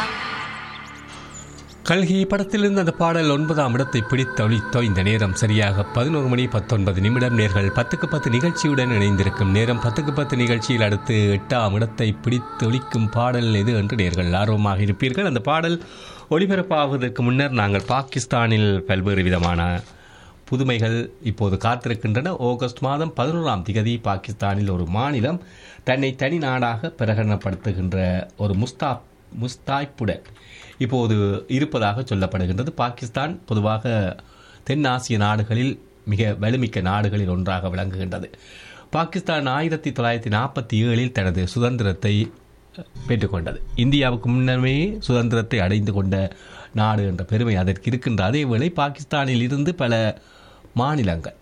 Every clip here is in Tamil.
கல்கி படத்திலிருந்து அந்த பாடல் ஒன்பதாம் இடத்தை பிடித்தொழித்தோ இந்த நேரம் சரியாக பதினோரு மணி பத்தொன்பது நிமிடம் நேர்கள் பத்துக்கு பத்து நிகழ்ச்சியுடன் இணைந்திருக்கும் நேரம் பத்துக்கு பத்து நிகழ்ச்சியில் அடுத்து எட்டாம் இடத்தை பிடித்தொழிக்கும் பாடல் எது என்று நேர்கள் ஆர்வமாக இருப்பீர்கள் அந்த பாடல் ஒளிபரப்பாவதற்கு முன்னர் நாங்கள் பாகிஸ்தானில் பல்வேறு விதமான புதுமைகள் இப்போது காத்திருக்கின்றன ஆகஸ்ட் மாதம் பதினோராம் திகதி பாகிஸ்தானில் ஒரு மாநிலம் தன்னை தனி நாடாக பிரகடனப்படுத்துகின்ற ஒரு முஸ்தா முஸ்தாய்ப்புடன் இப்போது இருப்பதாக சொல்லப்படுகின்றது பாகிஸ்தான் பொதுவாக தென்னாசிய நாடுகளில் மிக வலிமிக்க நாடுகளில் ஒன்றாக விளங்குகின்றது பாகிஸ்தான் ஆயிரத்தி தொள்ளாயிரத்தி நாற்பத்தி ஏழில் தனது சுதந்திரத்தை பெற்றுக்கொண்டது இந்தியாவுக்கு முன்னமே சுதந்திரத்தை அடைந்து கொண்ட நாடு என்ற பெருமை அதற்கு இருக்கின்ற அதேவேளை பாகிஸ்தானில் இருந்து பல மாநிலங்கள்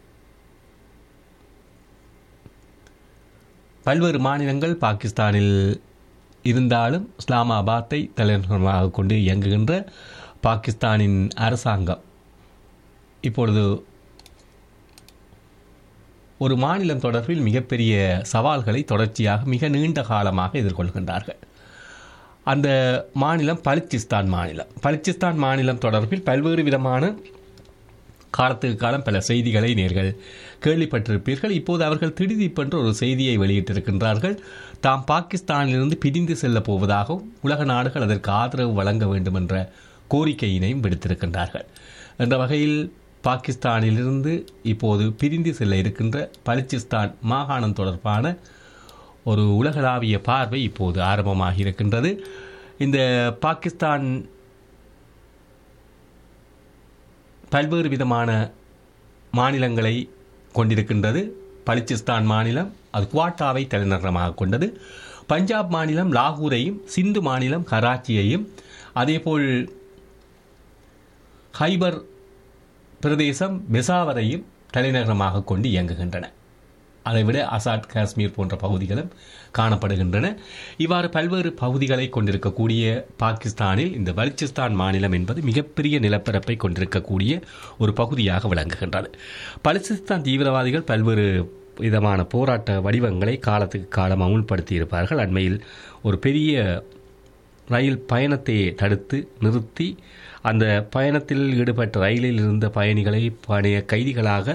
பல்வேறு மாநிலங்கள் பாகிஸ்தானில் இருந்தாலும் இஸ்லாமாபாத்தை தலைநகரமாக கொண்டு இயங்குகின்ற பாகிஸ்தானின் அரசாங்கம் இப்பொழுது ஒரு மாநிலம் தொடர்பில் மிகப்பெரிய சவால்களை தொடர்ச்சியாக மிக நீண்ட காலமாக எதிர்கொள்கின்றார்கள் அந்த மாநிலம் பலுச்சிஸ்தான் மாநிலம் பலுச்சிஸ்தான் மாநிலம் தொடர்பில் பல்வேறு விதமான காலத்துக்கு காலம் பல செய்திகளை நேர்கள் கேள்விப்பட்டிருப்பீர்கள் இப்போது அவர்கள் திடீரென்று ஒரு செய்தியை வெளியிட்டிருக்கின்றார்கள் தாம் பாகிஸ்தானிலிருந்து பிரிந்து செல்லப் போவதாகவும் உலக நாடுகள் அதற்கு ஆதரவு வழங்க வேண்டும் என்ற கோரிக்கையினையும் விடுத்திருக்கின்றார்கள் என்ற வகையில் பாகிஸ்தானிலிருந்து இப்போது பிரிந்து செல்ல இருக்கின்ற பலுச்சிஸ்தான் மாகாணம் தொடர்பான ஒரு உலகளாவிய பார்வை இப்போது ஆரம்பமாகி இருக்கின்றது இந்த பாகிஸ்தான் பல்வேறு விதமான மாநிலங்களை கொண்டிருக்கின்றது பலுச்சிஸ்தான் மாநிலம் அது குவாட்டாவை தலைநகரமாக கொண்டது பஞ்சாப் மாநிலம் லாகூரையும் சிந்து மாநிலம் கராச்சியையும் அதேபோல் ஹைபர் பிரதேசம் பெசாவரையும் தலைநகரமாக கொண்டு இயங்குகின்றன அதைவிட அசாட் காஷ்மீர் போன்ற பகுதிகளும் காணப்படுகின்றன இவ்வாறு பல்வேறு பகுதிகளை கொண்டிருக்கக்கூடிய பாகிஸ்தானில் இந்த பலுச்சிஸ்தான் மாநிலம் என்பது மிகப்பெரிய நிலப்பரப்பை கொண்டிருக்கக்கூடிய ஒரு பகுதியாக விளங்குகின்றது பலுச்சிஸ்தான் தீவிரவாதிகள் பல்வேறு விதமான போராட்ட வடிவங்களை காலத்துக்கு காலம் அமுல்படுத்தி இருப்பார்கள் அண்மையில் ஒரு பெரிய ரயில் பயணத்தை தடுத்து நிறுத்தி அந்த பயணத்தில் ஈடுபட்ட ரயிலில் இருந்த பயணிகளை பழைய கைதிகளாக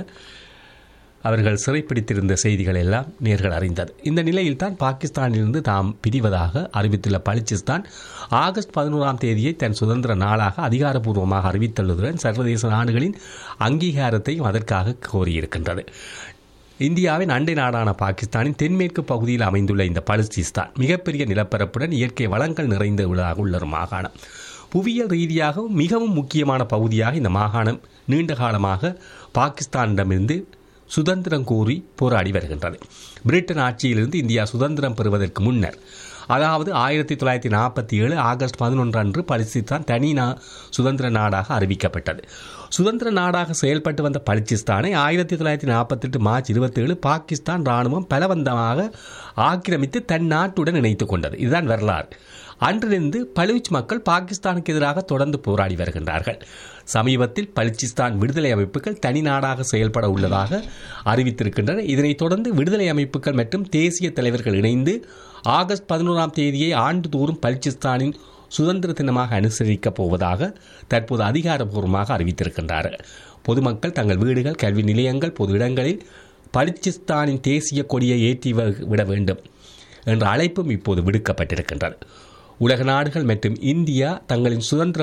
அவர்கள் சிறைப்பிடித்திருந்த செய்திகள் எல்லாம் நேர்கள் அறிந்தது இந்த நிலையில் தான் பாகிஸ்தானிலிருந்து தாம் பிரிவதாக அறிவித்துள்ள பலுச்சிஸ்தான் ஆகஸ்ட் பதினோராம் தேதியை தன் சுதந்திர நாளாக அதிகாரப்பூர்வமாக அறிவித்துள்ளதுடன் சர்வதேச நாடுகளின் அங்கீகாரத்தையும் அதற்காக கோரியிருக்கின்றது இந்தியாவின் அண்டை நாடான பாகிஸ்தானின் தென்மேற்கு பகுதியில் அமைந்துள்ள இந்த பலுச்சிஸ்தான் மிகப்பெரிய நிலப்பரப்புடன் இயற்கை வளங்கள் நிறைந்த உள்ள ஒரு மாகாணம் புவியியல் ரீதியாகவும் மிகவும் முக்கியமான பகுதியாக இந்த மாகாணம் நீண்ட காலமாக பாகிஸ்தானிடமிருந்து சுதந்திரம் கோரி போராடி வருகின்றது பிரிட்டன் ஆட்சியிலிருந்து இந்தியா சுதந்திரம் பெறுவதற்கு முன்னர் அதாவது ஆயிரத்தி தொள்ளாயிரத்தி நாற்பத்தி ஏழு ஆகஸ்ட் பதினொன்று அன்று பலுச்சிஸ்தான் தனி நா சுதந்திர நாடாக அறிவிக்கப்பட்டது சுதந்திர நாடாக செயல்பட்டு வந்த பலுச்சிஸ்தானை ஆயிரத்தி தொள்ளாயிரத்தி நாற்பத்தெட்டு மார்ச் இருபத்தேழு பாகிஸ்தான் இராணுவம் பலவந்தமாக ஆக்கிரமித்து தன் நாட்டுடன் இணைத்துக் கொண்டது இதுதான் வரலாறு அன்றிலிருந்து பலுச் மக்கள் பாகிஸ்தானுக்கு எதிராக தொடர்ந்து போராடி வருகின்றார்கள் சமீபத்தில் பலுச்சிஸ்தான் விடுதலை அமைப்புகள் தனி நாடாக செயல்பட உள்ளதாக அறிவித்திருக்கின்றன இதனைத் தொடர்ந்து விடுதலை அமைப்புகள் மற்றும் தேசிய தலைவர்கள் இணைந்து ஆகஸ்ட் பதினோராம் தேதியை ஆண்டுதோறும் பலுச்சிஸ்தானின் சுதந்திர தினமாக அனுசரிக்கப் போவதாக தற்போது அதிகாரப்பூர்வமாக அறிவித்திருக்கின்றார்கள் பொதுமக்கள் தங்கள் வீடுகள் கல்வி நிலையங்கள் பொது இடங்களில் பலுச்சிஸ்தானின் தேசிய கொடியை ஏற்றி விட வேண்டும் என்ற அழைப்பும் இப்போது விடுக்கப்பட்டிருக்கின்றது உலக நாடுகள் மற்றும் இந்தியா தங்களின் சுதந்திர